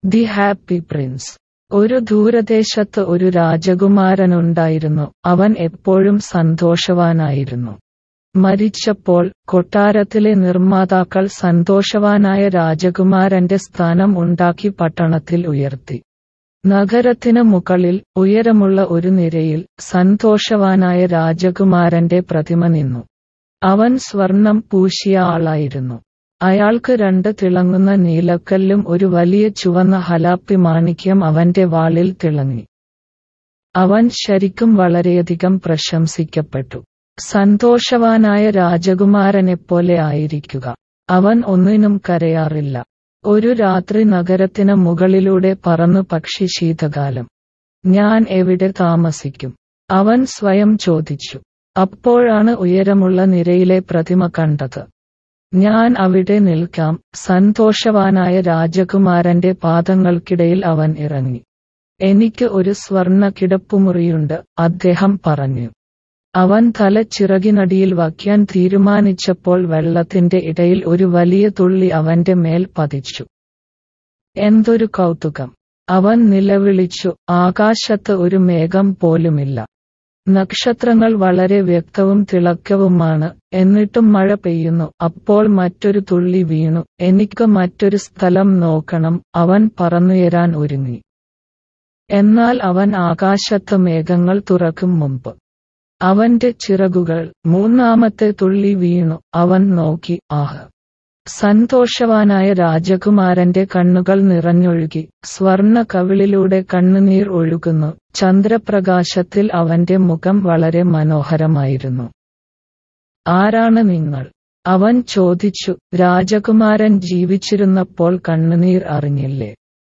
the happy Prince ഒരു ദൂരദേശത്ത് ഒരു രാജകുമാരനുണ്ടായിരുന്നു അവൻ എപ്പോഴും സന്തോഷവാനായിരുന്നു മരിച്ചപ്പോൾ കൊട്ടാരത്തിലെ നിർമ്മാതാക്കൾ സന്തോഷവാനായ രാജകുമാരന്റെ സ്ഥാനം ഉണ്ടാക്കി പട്ടണത്തിൽ ഉയർത്തി നഗരത്തിന് മുകളിൽ ഉയരമുള്ള ഒരു നിരയിൽ സന്തോഷവാനായ രാജകുമാരന്റെ പ്രതിമ നിന്നു അവൻ സ്വർണം പൂശിയ ആളായിരുന്നു അയാൾക്ക് രണ്ട് തിളങ്ങുന്ന നീലക്കല്ലും ഒരു വലിയ ചുവന്ന ഹലാപ്പി മാണിക്യം അവന്റെ വാളിൽ തിളങ്ങി അവൻ ശരിക്കും വളരെയധികം പ്രശംസിക്കപ്പെട്ടു സന്തോഷവാനായ രാജകുമാരനെപ്പോലെ ആയിരിക്കുക അവൻ ഒന്നിനും കരയാറില്ല ഒരു രാത്രി നഗരത്തിന് മുകളിലൂടെ പറന്നു പക്ഷി ശീതകാലം ഞാൻ എവിടെ താമസിക്കും അവൻ സ്വയം ചോദിച്ചു അപ്പോഴാണ് ഉയരമുള്ള നിരയിലെ പ്രതിമ കണ്ടത് ഞാൻ അവിടെ നിൽക്കാം സന്തോഷവാനായ രാജകുമാരന്റെ പാദങ്ങൾക്കിടയിൽ അവൻ ഇറങ്ങി എനിക്ക് ഒരു സ്വർണ്ണ കിടപ്പുമുറിയുണ്ട് അദ്ദേഹം പറഞ്ഞു അവൻ തല ചിറകിനടിയിൽ വയ്ക്കാൻ തീരുമാനിച്ചപ്പോൾ വെള്ളത്തിന്റെ ഇടയിൽ ഒരു വലിയ തുള്ളി അവന്റെ മേൽ പതിച്ചു എന്തൊരു കൗതുകം അവൻ നിലവിളിച്ചു ആകാശത്ത് ഒരു മേഘം പോലുമില്ല നക്ഷത്രങ്ങൾ വളരെ വ്യക്തവും തിളക്കവുമാണ് എന്നിട്ടും മഴ പെയ്യുന്നു അപ്പോൾ മറ്റൊരു തുള്ളി വീണു എനിക്ക് മറ്റൊരു സ്ഥലം നോക്കണം അവൻ പറന്നുയരാൻ ഒരുങ്ങി എന്നാൽ അവൻ ആകാശത്ത് മേഘങ്ങൾ തുറക്കും മുമ്പ് അവന്റെ ചിറകുകൾ മൂന്നാമത്തെ തുള്ളി വീണു അവൻ നോക്കി ആഹ് സന്തോഷവാനായ രാജകുമാരന്റെ കണ്ണുകൾ നിറഞ്ഞൊഴുകി സ്വർണ കവിളിലൂടെ കണ്ണുനീർ ഒഴുകുന്നു ചന്ദ്രപ്രകാശത്തിൽ അവന്റെ മുഖം വളരെ മനോഹരമായിരുന്നു ആരാണ് നിങ്ങൾ അവൻ ചോദിച്ചു രാജകുമാരൻ ജീവിച്ചിരുന്നപ്പോൾ കണ്ണുനീർ അറിഞ്ഞില്ലേ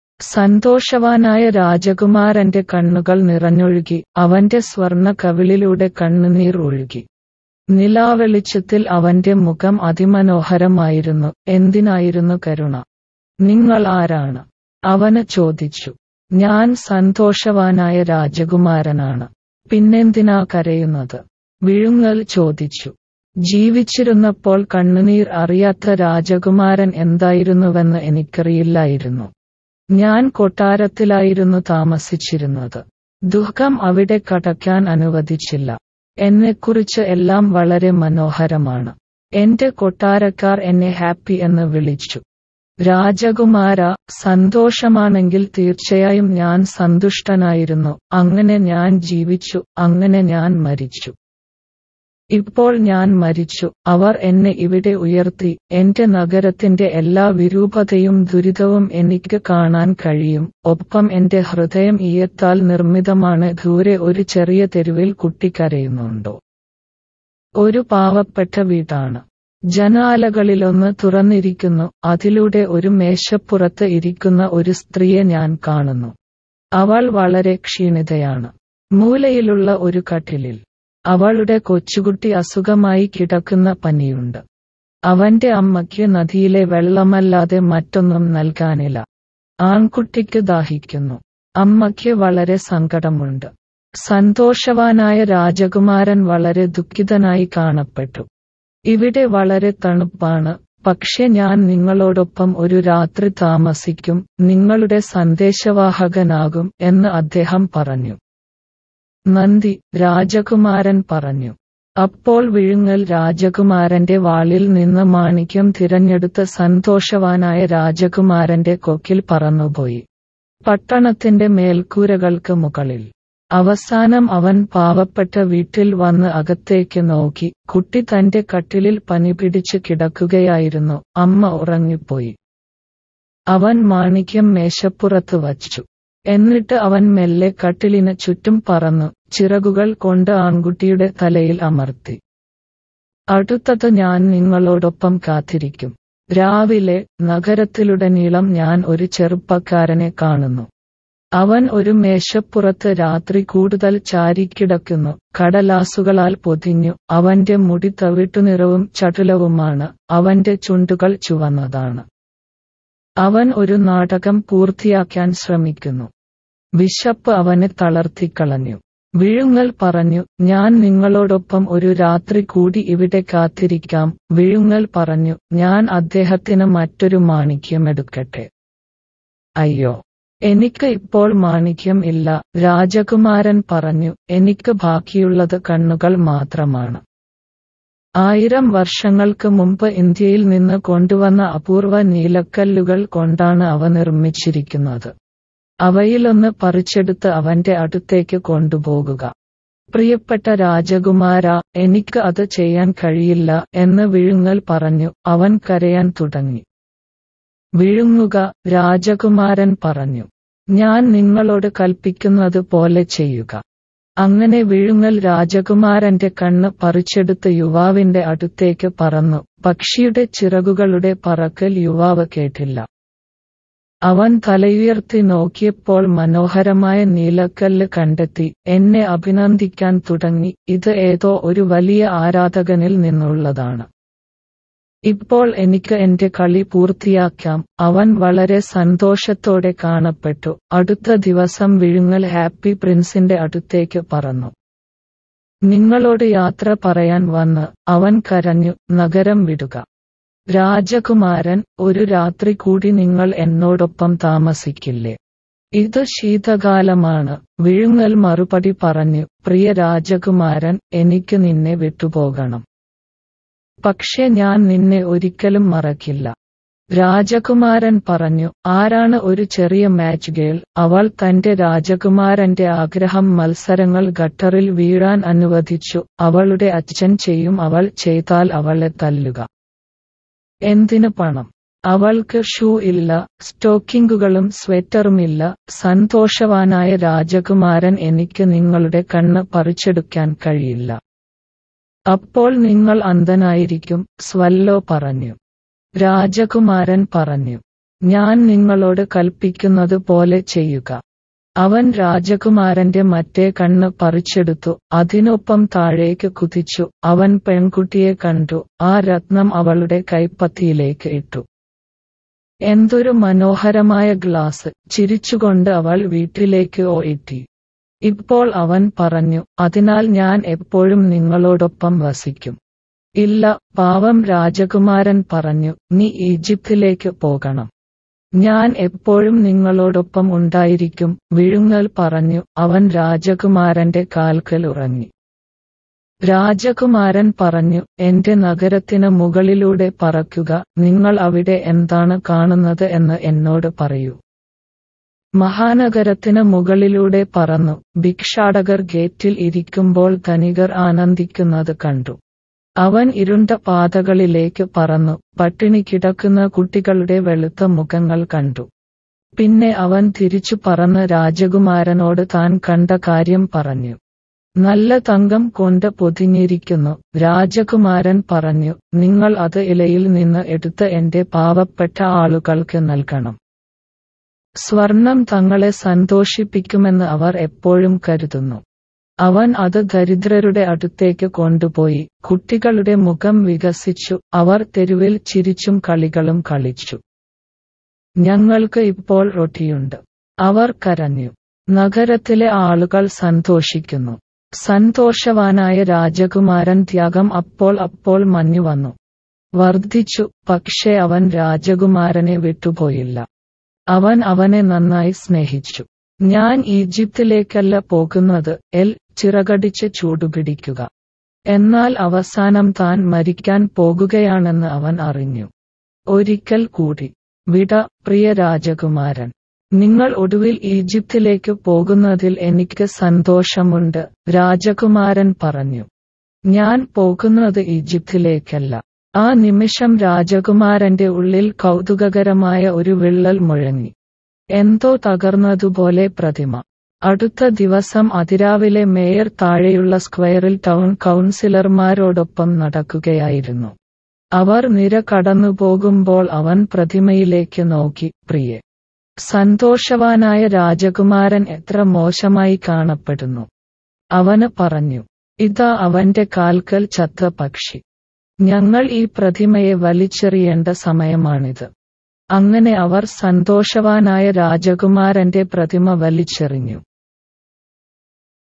സന്തോഷവാനായ രാജകുമാരന്റെ കണ്ണുകൾ നിറഞ്ഞൊഴുകി അവന്റെ സ്വർണ കവിളിലൂടെ കണ്ണുനീർ ഒഴുകി നിലാവെളിച്ചത്തിൽ അവന്റെ മുഖം അതിമനോഹരമായിരുന്നു എന്തിനായിരുന്നു കരുണ നിങ്ങൾ ആരാണ് അവന് ചോദിച്ചു ഞാൻ സന്തോഷവാനായ രാജകുമാരനാണ് പിന്നെന്തിനാ കരയുന്നത് വിഴുങ്ങൽ ചോദിച്ചു ജീവിച്ചിരുന്നപ്പോൾ കണ്ണുനീർ അറിയാത്ത രാജകുമാരൻ എന്തായിരുന്നുവെന്ന് എനിക്കറിയില്ലായിരുന്നു ഞാൻ കൊട്ടാരത്തിലായിരുന്നു താമസിച്ചിരുന്നത് ദുഃഖം അവിടെ കടക്കാൻ അനുവദിച്ചില്ല എന്നെക്കുറിച്ച് എല്ലാം വളരെ മനോഹരമാണ് എന്റെ കൊട്ടാരക്കാർ എന്നെ ഹാപ്പി എന്ന് വിളിച്ചു രാജകുമാര സന്തോഷമാണെങ്കിൽ തീർച്ചയായും ഞാൻ സന്തുഷ്ടനായിരുന്നു അങ്ങനെ ഞാൻ ജീവിച്ചു അങ്ങനെ ഞാൻ മരിച്ചു ഇപ്പോൾ ഞാൻ മരിച്ചു അവർ എന്നെ ഇവിടെ ഉയർത്തി എന്റെ നഗരത്തിന്റെ എല്ലാ വിരൂപതയും ദുരിതവും എനിക്ക് കാണാൻ കഴിയും ഒപ്പം എന്റെ ഹൃദയം ഈയത്താൽ നിർമ്മിതമാണ് ദൂരെ ഒരു ചെറിയ തെരുവിൽ കുട്ടിക്കരയുന്നുണ്ടോ ഒരു പാവപ്പെട്ട വീടാണ് ജനാലകളിലൊന്ന് തുറന്നിരിക്കുന്നു അതിലൂടെ ഒരു മേശപ്പുറത്ത് ഇരിക്കുന്ന ഒരു സ്ത്രീയെ ഞാൻ കാണുന്നു അവൾ വളരെ ക്ഷീണിതയാണ് മൂലയിലുള്ള ഒരു കട്ടിലിൽ അവളുടെ കൊച്ചുകുട്ടി അസുഖമായി കിടക്കുന്ന പനിയുണ്ട് അവന്റെ അമ്മയ്ക്ക് നദിയിലെ വെള്ളമല്ലാതെ മറ്റൊന്നും നൽകാനില്ല ആൺകുട്ടിക്ക് ദാഹിക്കുന്നു അമ്മയ്ക്ക് വളരെ സങ്കടമുണ്ട് സന്തോഷവാനായ രാജകുമാരൻ വളരെ ദുഃഖിതനായി കാണപ്പെട്ടു ഇവിടെ വളരെ തണുപ്പാണ് പക്ഷെ ഞാൻ നിങ്ങളോടൊപ്പം ഒരു രാത്രി താമസിക്കും നിങ്ങളുടെ സന്ദേശവാഹകനാകും എന്ന് അദ്ദേഹം പറഞ്ഞു നന്ദി രാജകുമാരൻ പറഞ്ഞു അപ്പോൾ വിഴുങ്ങൽ രാജകുമാരന്റെ വാളിൽ നിന്ന് മാണിക്യം തിരഞ്ഞെടുത്ത സന്തോഷവാനായ രാജകുമാരന്റെ കൊക്കിൽ പറന്നുപോയി പട്ടണത്തിന്റെ മേൽക്കൂരകൾക്ക് മുകളിൽ അവസാനം അവൻ പാവപ്പെട്ട വീട്ടിൽ വന്ന് അകത്തേക്ക് നോക്കി കുട്ടി തന്റെ കട്ടിലിൽ പനി പിടിച്ച് കിടക്കുകയായിരുന്നു അമ്മ ഉറങ്ങിപ്പോയി അവൻ മാണിക്യം മേശപ്പുറത്ത് വച്ചു എന്നിട്ട് അവൻ മെല്ലെ കട്ടിലിന് ചുറ്റും പറന്നു ചിറകുകൾ കൊണ്ട് ആൺകുട്ടിയുടെ തലയിൽ അമർത്തി അടുത്തത് ഞാൻ നിങ്ങളോടൊപ്പം കാത്തിരിക്കും രാവിലെ നഗരത്തിലുടനീളം ഞാൻ ഒരു ചെറുപ്പക്കാരനെ കാണുന്നു അവൻ ഒരു മേശപ്പുറത്ത് രാത്രി കൂടുതൽ ചാരിക്കിടക്കുന്നു കടലാസുകളാൽ പൊതിഞ്ഞു അവന്റെ മുടി തവിട്ടുനിറവും ചടുലവുമാണ് അവന്റെ ചുണ്ടുകൾ ചുവന്നതാണ് അവൻ ഒരു നാടകം പൂർത്തിയാക്കാൻ ശ്രമിക്കുന്നു വിശപ്പ് അവനെ തളർത്തിക്കളഞ്ഞു വിഴുങ്ങൽ പറഞ്ഞു ഞാൻ നിങ്ങളോടൊപ്പം ഒരു രാത്രി കൂടി ഇവിടെ കാത്തിരിക്കാം വിഴുങ്ങൽ പറഞ്ഞു ഞാൻ അദ്ദേഹത്തിന് മറ്റൊരു മാണിക്യം എടുക്കട്ടെ അയ്യോ എനിക്ക് ഇപ്പോൾ മാണിക്യം ഇല്ല രാജകുമാരൻ പറഞ്ഞു എനിക്ക് ബാക്കിയുള്ളത് കണ്ണുകൾ മാത്രമാണ് ആയിരം വർഷങ്ങൾക്ക് മുമ്പ് ഇന്ത്യയിൽ നിന്ന് കൊണ്ടുവന്ന അപൂർവ നീലക്കല്ലുകൾ കൊണ്ടാണ് അവ നിർമ്മിച്ചിരിക്കുന്നത് അവയിലൊന്ന് പറിച്ചെടുത്ത് അവന്റെ അടുത്തേക്ക് കൊണ്ടുപോകുക പ്രിയപ്പെട്ട രാജകുമാര എനിക്ക് അത് ചെയ്യാൻ കഴിയില്ല എന്ന് വിഴുങ്ങൽ പറഞ്ഞു അവൻ കരയാൻ തുടങ്ങി വിഴുങ്ങുക രാജകുമാരൻ പറഞ്ഞു ഞാൻ നിങ്ങളോട് കൽപ്പിക്കുന്നത് പോലെ ചെയ്യുക അങ്ങനെ വിഴുങ്ങൽ രാജകുമാരന്റെ കണ്ണ് പറിച്ചെടുത്ത് യുവാവിന്റെ അടുത്തേക്ക് പറന്നു പക്ഷിയുടെ ചിറകുകളുടെ പറക്കൽ യുവാവ് കേട്ടില്ല അവൻ തലയുയർത്തി നോക്കിയപ്പോൾ മനോഹരമായ നീലക്കല്ല് കണ്ടെത്തി എന്നെ അഭിനന്ദിക്കാൻ തുടങ്ങി ഇത് ഏതോ ഒരു വലിയ ആരാധകനിൽ നിന്നുള്ളതാണ് ഇപ്പോൾ എനിക്ക് എന്റെ കളി പൂർത്തിയാക്കാം അവൻ വളരെ സന്തോഷത്തോടെ കാണപ്പെട്ടു അടുത്ത ദിവസം വിഴുങ്ങൽ ഹാപ്പി പ്രിൻസിന്റെ അടുത്തേക്ക് പറന്നു നിങ്ങളോട് യാത്ര പറയാൻ വന്ന് അവൻ കരഞ്ഞു നഗരം വിടുക രാജകുമാരൻ ഒരു രാത്രി കൂടി നിങ്ങൾ എന്നോടൊപ്പം താമസിക്കില്ലേ ഇത് ശീതകാലമാണ് വിഴുങ്ങൽ മറുപടി പറഞ്ഞു പ്രിയ രാജകുമാരൻ എനിക്ക് നിന്നെ വിട്ടുപോകണം പക്ഷെ ഞാൻ നിന്നെ ഒരിക്കലും മറക്കില്ല രാജകുമാരൻ പറഞ്ഞു ആരാണ് ഒരു ചെറിയ മാച്ച് ഗേൾ അവൾ തന്റെ രാജകുമാരന്റെ ആഗ്രഹം മത്സരങ്ങൾ ഗട്ടറിൽ വീഴാൻ അനുവദിച്ചു അവളുടെ അച്ഛൻ ചെയ്യും അവൾ ചെയ്താൽ അവളെ തല്ലുക എന്തിനു പണം അവൾക്ക് ഷൂ ഇല്ല സ്റ്റോക്കിങ്ങുകളും സ്വെറ്ററുമില്ല സന്തോഷവാനായ രാജകുമാരൻ എനിക്ക് നിങ്ങളുടെ കണ്ണ് പറിച്ചെടുക്കാൻ കഴിയില്ല അപ്പോൾ നിങ്ങൾ അന്ധനായിരിക്കും സ്വല്ലോ പറഞ്ഞു രാജകുമാരൻ പറഞ്ഞു ഞാൻ നിങ്ങളോട് കൽപ്പിക്കുന്നത് പോലെ ചെയ്യുക അവൻ രാജകുമാരന്റെ മറ്റേ കണ്ണ് പറിച്ചെടുത്തു അതിനൊപ്പം താഴേക്ക് കുതിച്ചു അവൻ പെൺകുട്ടിയെ കണ്ടു ആ രത്നം അവളുടെ കൈപ്പത്തിയിലേക്ക് ഇട്ടു എന്തൊരു മനോഹരമായ ഗ്ലാസ് ചിരിച്ചുകൊണ്ട് അവൾ വീട്ടിലേക്ക് ഓയിറ്റി ഇപ്പോൾ അവൻ പറഞ്ഞു അതിനാൽ ഞാൻ എപ്പോഴും നിങ്ങളോടൊപ്പം വസിക്കും ഇല്ല പാവം രാജകുമാരൻ പറഞ്ഞു നീ ഈജിപ്തിലേക്ക് പോകണം ഞാൻ എപ്പോഴും നിങ്ങളോടൊപ്പം ഉണ്ടായിരിക്കും വിഴുങ്ങൽ പറഞ്ഞു അവൻ രാജകുമാരന്റെ കാൽക്കൽ ഉറങ്ങി രാജകുമാരൻ പറഞ്ഞു എന്റെ നഗരത്തിന് മുകളിലൂടെ പറക്കുക നിങ്ങൾ അവിടെ എന്താണ് കാണുന്നത് എന്ന് എന്നോട് പറയൂ മഹാനഗരത്തിന് മുകളിലൂടെ പറന്നു ഭിക്ഷാടകർ ഗേറ്റിൽ ഇരിക്കുമ്പോൾ ധനികർ ആനന്ദിക്കുന്നത് കണ്ടു അവൻ ഇരുണ്ട പാതകളിലേക്ക് പറന്നു പട്ടിണി കിടക്കുന്ന കുട്ടികളുടെ വെളുത്ത മുഖങ്ങൾ കണ്ടു പിന്നെ അവൻ തിരിച്ചു പറന്ന് രാജകുമാരനോട് താൻ കണ്ട കാര്യം പറഞ്ഞു നല്ല തങ്കം കൊണ്ട് പൊതിഞ്ഞിരിക്കുന്നു രാജകുമാരൻ പറഞ്ഞു നിങ്ങൾ അത് ഇലയിൽ നിന്ന് എടുത്ത് എന്റെ പാവപ്പെട്ട ആളുകൾക്ക് നൽകണം സ്വർണം തങ്ങളെ സന്തോഷിപ്പിക്കുമെന്ന് അവർ എപ്പോഴും കരുതുന്നു അവൻ അത് ദരിദ്രരുടെ അടുത്തേക്ക് കൊണ്ടുപോയി കുട്ടികളുടെ മുഖം വികസിച്ചു അവർ തെരുവിൽ ചിരിച്ചും കളികളും കളിച്ചു ഞങ്ങൾക്ക് ഇപ്പോൾ റൊട്ടിയുണ്ട് അവർ കരഞ്ഞു നഗരത്തിലെ ആളുകൾ സന്തോഷിക്കുന്നു സന്തോഷവാനായ രാജകുമാരൻ ത്യാഗം അപ്പോൾ അപ്പോൾ മഞ്ഞു വന്നു വർദ്ധിച്ചു പക്ഷേ അവൻ രാജകുമാരനെ വിട്ടുപോയില്ല അവൻ അവനെ നന്നായി സ്നേഹിച്ചു ഞാൻ ഈജിപ്തിലേക്കല്ല പോകുന്നത് എൽ ചിറകടിച്ച് ചൂടുപിടിക്കുക എന്നാൽ അവസാനം താൻ മരിക്കാൻ പോകുകയാണെന്ന് അവൻ അറിഞ്ഞു ഒരിക്കൽ കൂടി വിട പ്രിയ രാജകുമാരൻ നിങ്ങൾ ഒടുവിൽ ഈജിപ്തിലേക്ക് പോകുന്നതിൽ എനിക്ക് സന്തോഷമുണ്ട് രാജകുമാരൻ പറഞ്ഞു ഞാൻ പോകുന്നത് ഈജിപ്തിലേക്കല്ല ആ നിമിഷം രാജകുമാരന്റെ ഉള്ളിൽ കൗതുകകരമായ ഒരു വിള്ളൽ മുഴങ്ങി എന്തോ തകർന്നതുപോലെ പ്രതിമ അടുത്ത ദിവസം അതിരാവിലെ മേയർ താഴെയുള്ള സ്ക്വയറിൽ ടൗൺ കൗൺസിലർമാരോടൊപ്പം നടക്കുകയായിരുന്നു അവർ നിര കടന്നുപോകുമ്പോൾ അവൻ പ്രതിമയിലേക്ക് നോക്കി പ്രിയെ സന്തോഷവാനായ രാജകുമാരൻ എത്ര മോശമായി കാണപ്പെടുന്നു അവന് പറഞ്ഞു ഇതാ അവന്റെ കാൽക്കൽ ചത്ത പക്ഷി ഞങ്ങൾ ഈ പ്രതിമയെ വലിച്ചെറിയേണ്ട സമയമാണിത് അങ്ങനെ അവർ സന്തോഷവാനായ രാജകുമാരന്റെ പ്രതിമ വലിച്ചെറിഞ്ഞു